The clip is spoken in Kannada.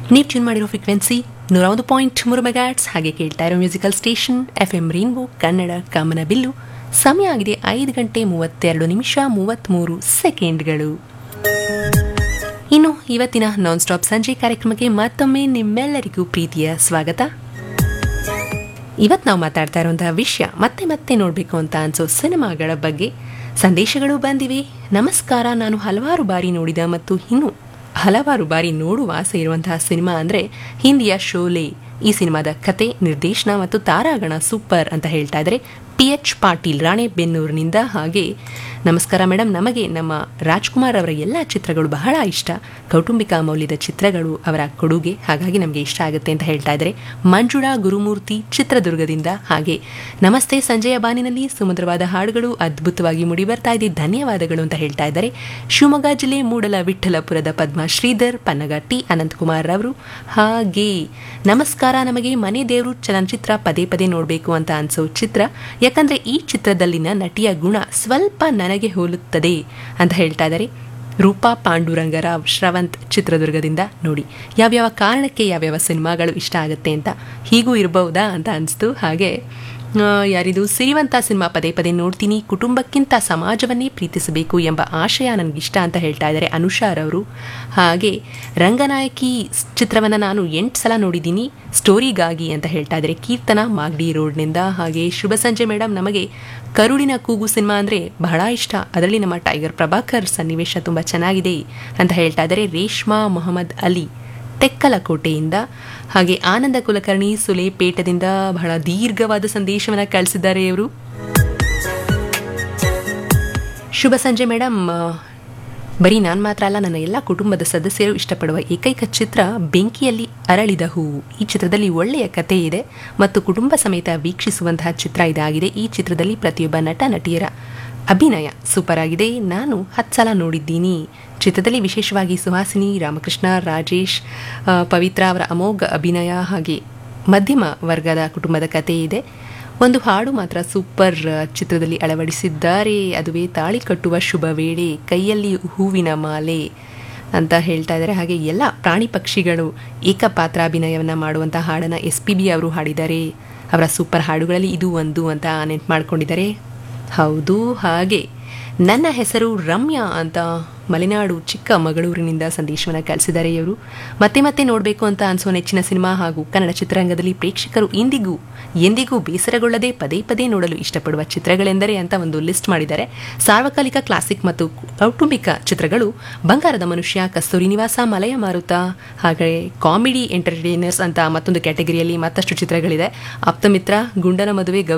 ನೀವು ಟ್ಯೂನ್ ಮಾಡಿರೋ ಫ್ರೀಕ್ವೆನ್ಸಿ ನೂರ ಒಂದು ಪಾಯಿಂಟ್ ಮೂರು ಮೆಗಾಟ್ಸ್ ಹಾಗೆ ಕೇಳ್ತಾ ಇರೋ musical station F M rainbow Kannada ಕಾಮನ ಬಿಲ್ಲು ಸಮಯ ಆಗಿದೆ ಐದು ಗಂಟೆ ಮೂವತ್ತೆರಡು ನಿಮಿಷ ಮೂವತ್ತ್ಮೂರು ಸೆಕೆಂಡ್ಗಳು ಇನ್ನು ಇವತ್ತಿನ ನಾನ್ ಸ್ಟಾಪ್ ಸಂಜೆ ಕಾರ್ಯಕ್ರಮಕ್ಕೆ ಮತ್ತೊಮ್ಮೆ ನಿಮ್ಮೆಲ್ಲರಿಗೂ ಪ್ರೀತಿಯ ಸ್ವಾಗತ ಇವತ್ತು ನಾವು ಮಾತಾಡ್ತಾ ಇರುವಂತಹ ವಿಷಯ ಮತ್ತೆ ಮತ್ತೆ ನೋಡಬೇಕು ಅಂತ ಅನ್ಸೋ ಸಿನಿಮಾಗಳ ಬಗ್ಗೆ ಸಂದೇಶಗಳು ಬಂದಿವೆ ನಮಸ್ಕಾರ ನಾನು ಹಲವಾರು ಬಾರಿ ನೋಡಿದ ಮತ್ತು ಇನ್ನು ಹಲವಾರು ಬಾರಿ ನೋಡುವ ಆಸೆ ಇರುವಂತಹ ಸಿನಿಮಾ ಅಂದರೆ ಹಿಂದಿಯ ಶೋಲೆ ಈ ಸಿನಿಮಾದ ಕತೆ ನಿರ್ದೇಶನ ಮತ್ತು ತಾರಾಗಣ ಸೂಪರ್ ಅಂತ ಹೇಳ್ತಾ ಇದ್ದಾರೆ ಪಿ ಎಚ್ ಪಾಟೀಲ್ ರಾಣೆಬೆನ್ನೂರಿನಿಂದ ಹಾಗೆ ನಮಸ್ಕಾರ ಮೇಡಮ್ ನಮಗೆ ನಮ್ಮ ರಾಜ್ಕುಮಾರ್ ಅವರ ಎಲ್ಲ ಚಿತ್ರಗಳು ಬಹಳ ಇಷ್ಟ ಕೌಟುಂಬಿಕ ಮೌಲ್ಯದ ಚಿತ್ರಗಳು ಅವರ ಕೊಡುಗೆ ಹಾಗಾಗಿ ನಮಗೆ ಇಷ್ಟ ಆಗುತ್ತೆ ಅಂತ ಹೇಳ್ತಾ ಇದ್ದಾರೆ ಮಂಜುಳಾ ಗುರುಮೂರ್ತಿ ಚಿತ್ರದುರ್ಗದಿಂದ ಹಾಗೆ ನಮಸ್ತೆ ಸಂಜೆಯ ಬಾನಿನಲ್ಲಿ ಸುಮಧುರವಾದ ಹಾಡುಗಳು ಅದ್ಭುತವಾಗಿ ಮೂಡಿ ಬರ್ತಾ ಇದೆ ಧನ್ಯವಾದಗಳು ಅಂತ ಹೇಳ್ತಾ ಇದ್ದಾರೆ ಶಿವಮೊಗ್ಗ ಜಿಲ್ಲೆ ಮೂಡಲ ವಿಠ್ಠಲಪುರದ ಪದ್ಮ ಶ್ರೀಧರ್ ಪನ್ನಗ ಟಿ ಅನಂತಕುಮಾರ್ ಅವರು ಹಾಗೆ ನಮಸ್ಕಾರ ನಮಗೆ ಮನೆ ದೇವರು ಚಲನಚಿತ್ರ ಪದೇ ಪದೇ ನೋಡಬೇಕು ಅಂತ ಅನ್ಸೋ ಚಿತ್ರ ಯಾಕಂದ್ರೆ ಈ ಚಿತ್ರದಲ್ಲಿನ ನಟಿಯ ಗುಣ ಸ್ವಲ್ಪ ನನಗೆ ಹೋಲುತ್ತದೆ ಅಂತ ಹೇಳ್ತಾ ಇದ್ದಾರೆ ರೂಪಾ ಪಾಂಡುರಂಗರಾವ್ ಶ್ರವಂತ್ ಚಿತ್ರದುರ್ಗದಿಂದ ನೋಡಿ ಯಾವ್ಯಾವ ಕಾರಣಕ್ಕೆ ಯಾವ್ಯಾವ ಸಿನಿಮಾಗಳು ಇಷ್ಟ ಆಗುತ್ತೆ ಅಂತ ಹೀಗೂ ಇರಬಹುದಾ ಅಂತ ಅನಿಸ್ತು ಹಾಗೆ ಆ, ಯಾರಿದು ಸಿರಿವಂತ ಸಿನಿಮಾ ಪದೇ ಪದೇ ನೋಡ್ತೀನಿ ಕುಟುಂಬಕ್ಕಿಂತ ಸಮಾಜವನ್ನೇ ಪ್ರೀತಿಸಬೇಕು ಎಂಬ ಆಶಯ ನನಗಿಷ್ಟ ಅಂತ ಹೇಳ್ತಾ ಇದ್ದಾರೆ ಅನುಷಾರ್ ಅವರು ಹಾಗೆ ರಂಗನಾಯಕಿ ಸ್- ಚಿತ್ರವನ್ನ ನಾನು ಎಂಟು ಸಲ ನೋಡಿದ್ದೀನಿ ಸ್ಟೋರಿಗಾಗಿ ಅಂತ ಹೇಳ್ತಾ ಇದ್ದಾರೆ ಕೀರ್ತನ ಮಾಗಡಿ ರೋಡ್ನಿಂದ ಹಾಗೆ ಶುಭ ಸಂಜೆ ಮೇಡಮ್ ನಮಗೆ ಕರುಳಿನ ಕೂಗು ಸಿನಿಮಾ ಅಂದರೆ ಬಹಳ ಇಷ್ಟ ಅದರಲ್ಲಿ ನಮ್ಮ ಟೈಗರ್ ಪ್ರಭಾಕರ್ ಸನ್ನಿವೇಶ ತುಂಬ ಚೆನ್ನಾಗಿದೆ ಅಂತ ಹೇಳ್ತಾ ಇದ್ದಾರೆ ರೇಷ್ಮಾ ಮೊಹಮ್ಮದ್ ಅಲಿ ತೆಕ್ಕಲಕೋಟೆಯಿಂದ ಹಾಗೆ ಆನಂದ ಕುಲಕರ್ಣಿ ಸುಲೇಪೇಟದಿಂದ ಬಹಳ ದೀರ್ಘವಾದ ಸಂದೇಶವನ್ನು ಕಳಿಸಿದ್ದಾರೆ ಇವರು ಶುಭ ಸಂಜೆ ಮೇಡಮ್ ಆ, ಬರೀ ನಾನು ಮಾತ್ರ ಅಲ್ಲ ನನ್ನ ಎಲ್ಲ ಕುಟುಂಬದ ಸದಸ್ಯರು ಇಷ್ಟಪಡುವ ಏಕೈಕ ಚಿತ್ರ ಬೆಂಕಿಯಲ್ಲಿ ಅರಳಿದ ಹೂವು ಈ ಚಿತ್ರದಲ್ಲಿ ಒಳ್ಳೆಯ ಕಥೆ ಇದೆ ಮತ್ತು ಕುಟುಂಬ ಸಮೇತ ವೀಕ್ಷಿಸುವಂತಹ ಚಿತ್ರ ಇದಾಗಿದೆ ಈ ಚಿತ್ರದಲ್ಲಿ ಪ್ರತಿಯೊಬ್ಬ ನಟ ನಟಿಯರ ಅಭಿನಯ ಸೂಪರ್ ಆಗಿದೆ ನಾನು ಹತ್ತು ಸಲ ನೋಡಿದ್ದೀನಿ ಚಿತ್ರದಲ್ಲಿ ವಿಶೇಷವಾಗಿ ಸುಹಾಸಿನಿ ರಾಮಕೃಷ್ಣ ರಾಜೇಶ್ ಆ, ಪವಿತ್ರ ಅವರ ಅಮೋಘ ಅಭಿನಯ ಹಾಗೆ ಮಧ್ಯಮ ವರ್ಗದ ಕುಟುಂಬದ ಕಥೆ ಇದೆ ಒಂದು ಹಾಡು ಮಾತ್ರ ಸೂಪರ್ ಆ, ಚಿತ್ರದಲ್ಲಿ ಅಳವಡಿಸಿದ್ದಾರೆ ಅದುವೇ ತಾಳಿ ಕಟ್ಟುವ ಶುಭ ವೇಳೆ ಕೈಯಲ್ಲಿ ಹೂವಿನ ಮಾಲೆ ಅಂತ ಹೇಳ್ತಾ ಇದ್ದಾರೆ ಹಾಗೆ ಎಲ್ಲ ಪ್ರಾಣಿ ಪಕ್ಷಿಗಳು ಏಕಪಾತ್ರಾಭಿನಯವನ್ನು ಮಾಡುವಂಥ ಹಾಡನ್ನು ಎಸ್ ಪಿ ಬಿ ಅವರು ಹಾಡಿದ್ದಾರೆ ಅವರ ಸೂಪರ್ ಹಾಡುಗಳಲ್ಲಿ ಇದು ಒಂದು ಅಂತ ನೆನ್ಪು ಮಾಡ್ಕೊಂಡಿದ್ದಾರೆ ಹೌದು ಹಾಗೆ ನನ್ನ ಹೆಸರು ರಮ್ಯಾ ಅಂತ ಮಲೆನಾಡು ಚಿಕ್ಕಮಗಳೂರಿನಿಂದ ಸಂದೇಶವನ್ನು ಕಳಿಸಿದ್ದಾರೆ ಇವರು ಮತ್ತೆ ಮತ್ತೆ ನೋಡಬೇಕು ಅಂತ ಅನಿಸೋ ನೆಚ್ಚಿನ ಸಿನಿಮಾ ಹಾಗೂ ಕನ್ನಡ ಚಿತ್ರರಂಗದಲ್ಲಿ ಪ್ರೇಕ್ಷಕರು ಇಂದಿಗೂ ಎಂದಿಗೂ ಬೇಸರಗೊಳ್ಳದೆ ಪದೇ ಪದೇ ನೋಡಲು ಇಷ್ಟಪಡುವ ಚಿತ್ರಗಳೆಂದರೆ ಅಂತ ಒಂದು ಲಿಸ್ಟ್ ಮಾಡಿದ್ದಾರೆ ಸಾರ್ವಕಾಲಿಕ ಕ್ಲಾಸಿಕ್ ಮತ್ತು ಕೌಟುಂಬಿಕ ಚಿತ್ರಗಳು ಬಂಗಾರದ ಮನುಷ್ಯ ಕಸ್ತೂರಿ ನಿವಾಸ ಮಲಯ ಮಾರುತ ಹಾಗೆ ಕಾಮಿಡಿ ಎಂಟರ್ಟೈನರ್ಸ್ ಅಂತ ಮತ್ತೊಂದು ಕ್ಯಾಟಗರಿಯಲ್ಲಿ ಮತ್ತಷ್ಟು ಚಿತ್ರಗಳಿದೆ ಆಪ್ತಮಿತ್ರ ಗುಂಡನ ಮದುವೆ